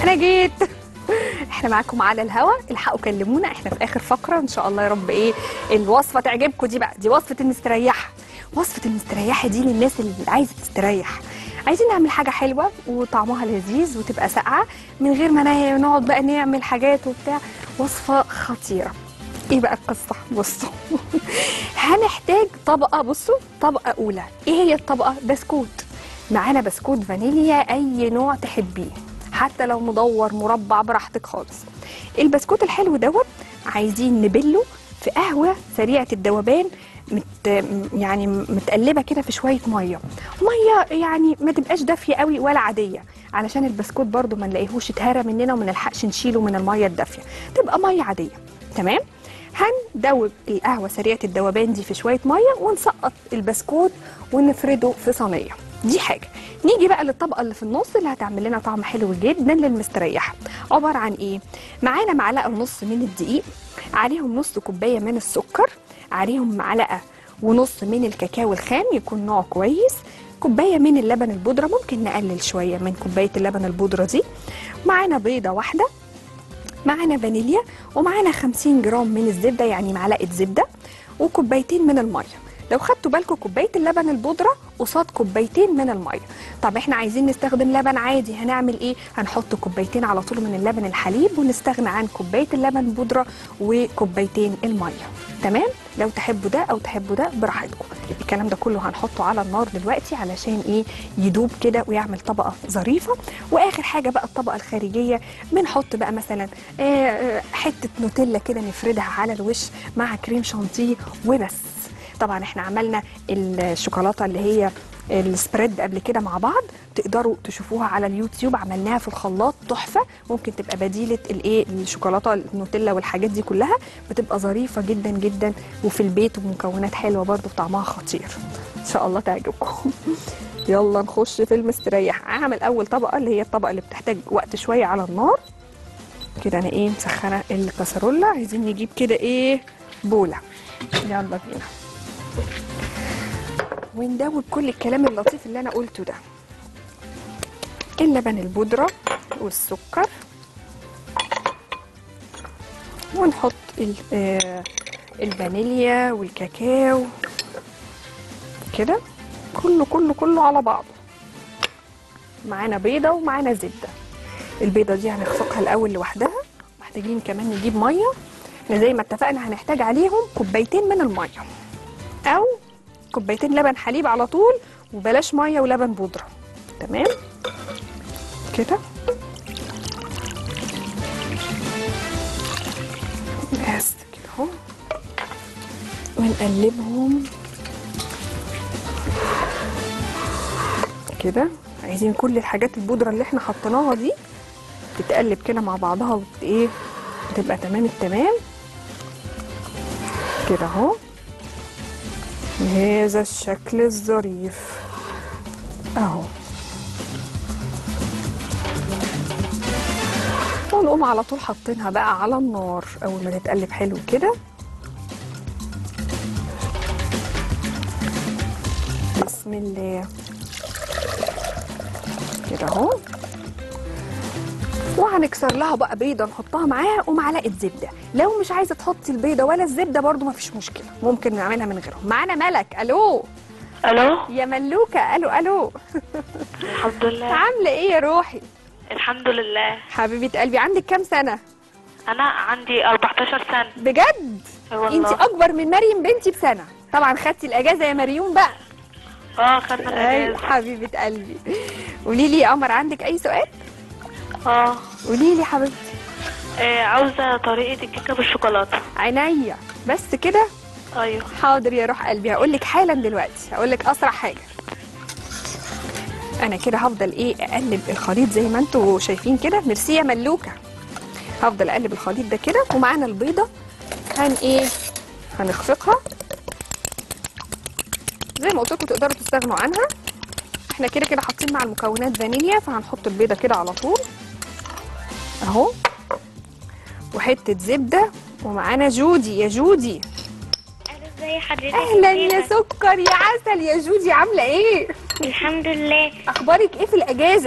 انا جيت احنا معاكم على الهوا الحقوا كلمونا احنا في اخر فقره ان شاء الله يا رب ايه الوصفه تعجبكم دي بقى دي وصفه المستريحه وصفه المستريحه دي للناس اللي عايزه تستريح عايزين نعمل حاجه حلوه وطعمها لذيذ وتبقى ساقعه من غير ما نا- نقعد بقى نعمل حاجات وبتاع وصفه خطيره ايه بقى القصه بصوا هنحتاج طبقه بصوا طبقه اولى ايه هي الطبقه بسكوت معانا بسكوت فانيليا اي نوع تحبيه حتى لو مدور مربع براحتك خالص البسكوت الحلو دوت عايزين نبله في قهوه سريعه الذوبان مت يعني متقلبه كده في شويه ميه ميه يعني ما تبقاش دافيه قوي ولا عاديه علشان البسكوت برضو ما نلاقيهوش اتهرى مننا وما نلحقش نشيله من الميه الدافيه تبقى ميه عاديه تمام هندوب القهوه سريعه الذوبان دي في شويه ميه ونسقط البسكوت ونفرده في صينيه دي حاجه نيجي بقى للطبقه اللي في النص اللي هتعمل لنا طعم حلو جدا للمستريحه عباره عن ايه معانا معلقه ونص من الدقيق عليهم نص كوبايه من السكر عليهم معلقه ونص من الكاكاو الخام يكون نوع كويس كوبايه من اللبن البودره ممكن نقلل شويه من كوبايه اللبن البودره دي معانا بيضه واحده معانا فانيليا ومعانا 50 جرام من الزبده يعني معلقه زبده وكوبايتين من الميه لو خدتوا بالكم كوبايه اللبن البودره قصاد كوبايتين من الميه طب احنا عايزين نستخدم لبن عادي هنعمل ايه هنحط كوبايتين على طول من اللبن الحليب ونستغنى عن كوبايه اللبن البودره وكوبايتين الميه تمام لو تحبوا ده او تحبوا ده براحتكم الكلام ده كله هنحطه على النار دلوقتي علشان ايه يدوب كده ويعمل طبقه ظريفه واخر حاجه بقى الطبقه الخارجيه بنحط بقى مثلا آه، آه، حته نوتيلا كده نفردها على الوش مع كريم شانتيه وبس طبعا احنا عملنا الشوكولاته اللي هي السبريد قبل كده مع بعض تقدروا تشوفوها على اليوتيوب عملناها في الخلاط تحفه ممكن تبقى بديله الايه الشوكولاته النوتيلا والحاجات دي كلها بتبقى ظريفه جدا جدا وفي البيت ومكونات حلوه برضو طعمها خطير ان شاء الله تعجبكم يلا نخش في المستريح اعمل اول طبقه اللي هي الطبقه اللي بتحتاج وقت شويه على النار كده انا ايه مسخنه الكسرولة عايزين نجيب كده ايه بوله يلا بينا وندوب كل الكلام اللطيف اللي انا قلته ده اللبن البودرة والسكر ونحط ال- آه، الفانيليا والكاكاو كده كله كله كله على بعضه معانا بيضة ومعانا زبدة البيضة دي هنخفقها الأول لوحدها محتاجين كمان نجيب مية احنا زي ما اتفقنا هنحتاج عليهم كوبايتين من المية أو كوبايتين لبن حليب على طول وبلاش ميه ولبن بودره تمام كده بس كده اهو ونقلبهم كده عايزين كل الحاجات البودره اللي احنا حطيناها دي تتقلب كده مع بعضها وت ايه تبقى تمام التمام كده اهو بهذا الشكل الظريف اهو ونقوم على طول حاطينها بقى على النار اول ما تتقلب حلو كده بسم الله كده اهو وهنكسر لها بقى بيضه نحطها معاها ومعلقه زبده لو مش عايزه تحطي البيضه ولا الزبده برضو مفيش مشكله ممكن نعملها من غيرهم معانا ملك الو الو يا ملوكه الو الو الحمد لله عامله ايه يا روحي الحمد لله حبيبه قلبي عندك كام سنه انا عندي 14 سنه بجد أي والله. انت اكبر من مريم بنتي بسنه طبعا خدتي الاجازه يا مريوم بقى اه خدنا ايوه الاجازه حبيبه قلبي قولي لي يا قمر عندك اي سؤال اه قولي لي حبيبتي آه، عاوزه طريقه الكيكه بالشوكولاته عينيا بس كده ايوه حاضر يا روح قلبي هقول لك حالا دلوقتي هقول لك اسرع حاجه انا كده هفضل ايه اقلب الخليط زي ما انتوا شايفين كده ميرسي يا ملوكه هفضل اقلب الخليط ده كده ومعانا البيضه هن ايه هنخفقها زي ما قلت لكم تقدروا تستغنوا عنها احنا كده كده حاطين مع المكونات فانيليا فهنحط البيضه كده على طول اهو وحته زبده ومعانا جودي يا جودي الو ازي حضرتك اهلا كيفك؟ يا سكر يا عسل يا جودي عامله ايه الحمد لله اخبارك ايه في الاجازه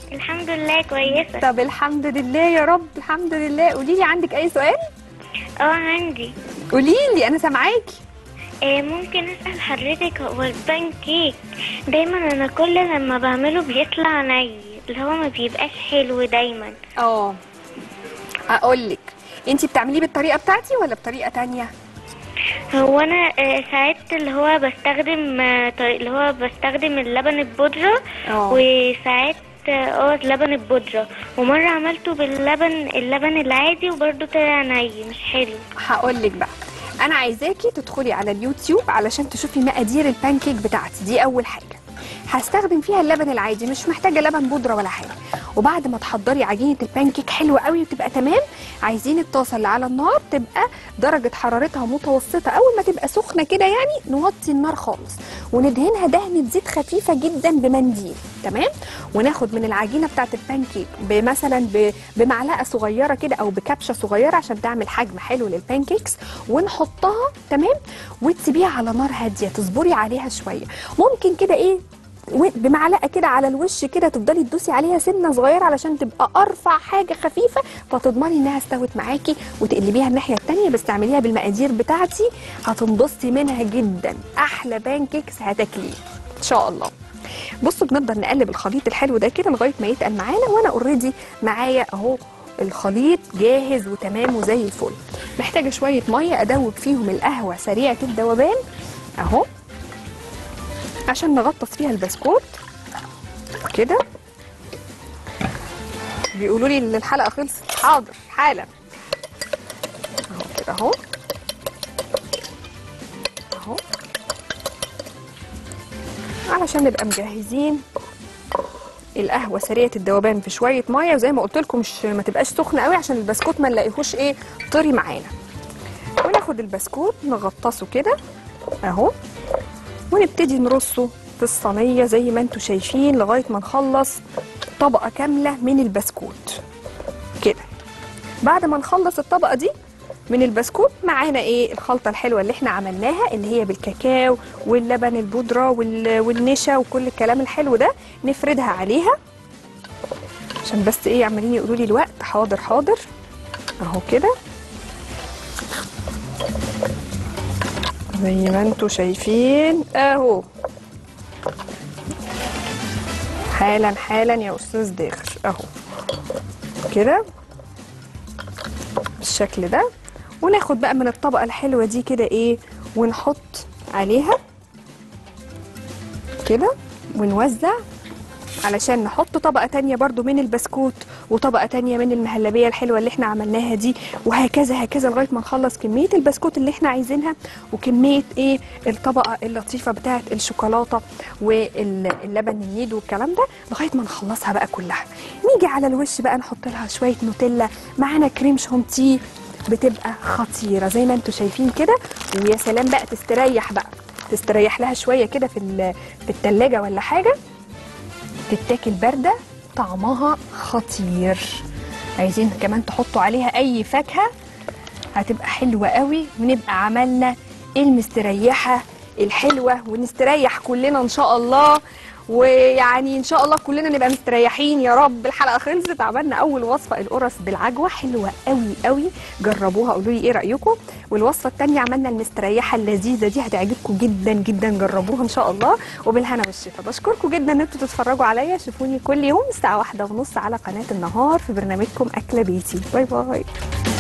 الحمد لله كويسة طب الحمد لله يا رب الحمد لله قولي لي عندك اي سؤال اه عندي قولي لي انا سامعاكي آه ممكن اسأل حضرتك هو البان كيك دايما انا كل لما بعمله بيطلع ني اللي هو ما بيبقاش حلو دايما اه اقول لك انت بتعمليه بالطريقه بتاعتي ولا بطريقه تانية هو انا آه ساعات اللي هو بستخدم آه طريق- اللي هو بستخدم اللبن البودرة اه. وساعات اه لبن البودرة ومرة عملته باللبن اللبن العادي وبرضه طلع ني مش حلو هقول لك بقى انا عايزاكي تدخلي على اليوتيوب علشان تشوفي مقادير البانكيك بتاعتي دي اول حاجه هستخدم فيها اللبن العادي مش محتاجه لبن بودره ولا حاجه وبعد ما تحضري عجينه البانكيك حلوه قوي وتبقى تمام عايزين الطاسه اللي على النار تبقى درجه حرارتها متوسطه اول ما تبقى سخنه كده يعني نوطي النار خالص وندهنها دهنه زيت خفيفه جدا بمنديل تمام وناخد من العجينه بتاعه البانكيك بمثلا ب- بمعلقه صغيره كده او بكبشه صغيره عشان تعمل حجم حلو للبانكيكس ونحطها تمام وتسيبيها على نار هاديه تصبري عليها شويه ممكن كده ايه و- بمعلقه كده على الوش كده تفضلي تدوسي عليها سنه صغيره علشان تبقى ارفع حاجه خفيفه فتضمني انها استوت معاكي وتقلبيها الناحيه التانيه بس تعمليها بالمقادير بتاعتي هتنبسطي منها جدا احلى بانكيكس هتاكليه ان شاء الله بصوا بنفضل نقلب الخليط الحلو ده كده لغايه ما يتقل معانا وانا اوريدي معايا اهو الخليط جاهز وتمام وزي الفل محتاجه شويه ميه ادوب فيهم القهوه سريعه الذوبان اهو عشان نغطس فيها البسكوت كده بيقولوا لي ان الحلقه خلصت حاضر حالا اهو كده اهو اهو علشان نبقى مجهزين القهوه سريعه الذوبان في شويه ميه وزي ما قلت لكم مش ما تبقاش سخنه قوي عشان البسكوت ما نلاقيهوش ايه طري معانا وناخد البسكوت نغطسه كده اهو ونبتدي نرصه في الصينيه زي ما انتم شايفين لغايه ما نخلص طبقه كامله من البسكوت كده بعد ما نخلص الطبقه دي من البسكوت معانا ايه الخلطه الحلوه اللي احنا عملناها اللي هي بالكاكاو واللبن البودره وال- والنشا وكل الكلام الحلو ده نفردها عليها عشان بس ايه عمالين يقولوا لي الوقت حاضر حاضر اهو كده زي ما انتوا شايفين اهو حالا حالا يا استاذ داخل اهو كده بالشكل ده وناخد بقى من الطبقه الحلوه دي كده ايه ونحط عليها كده ونوزع علشان نحط طبقة تانية برضو من البسكوت وطبقة تانية من المهلبية الحلوة اللي احنا عملناها دي وهكذا هكذا لغاية ما نخلص كمية البسكوت اللي احنا عايزينها وكمية ايه الطبقة اللطيفة بتاعة الشوكولاتة واللبن النيد والكلام ده لغاية ما نخلصها بقى كلها نيجي على الوش بقى نحط لها شوية نوتيلا معانا كريم شانتيه بتبقى خطيرة زي ما انتوا شايفين كده ويا سلام بقى تستريح بقى تستريح لها شوية كده في ال- في التلاجة ولا حاجة تتاكل بارده طعمها خطير عايزين كمان تحطوا عليها اي فاكهه هتبقى حلوه قوي ونبقى عملنا المستريحه الحلوه ونستريح كلنا ان شاء الله ويعني ان شاء الله كلنا نبقى مستريحين يا رب الحلقه خلصت عملنا اول وصفه القرص بالعجوه حلوه قوي قوي جربوها قولوا لي ايه رايكم والوصفه الثانيه عملنا المستريحه اللذيذه دي هتعجبكم جدا جدا جربوها ان شاء الله وبالهنا والشفا بشكركم جدا ان انتوا تتفرجوا عليا شوفوني كل يوم الساعه واحدة ونص على قناه النهار في برنامجكم اكله بيتي باي باي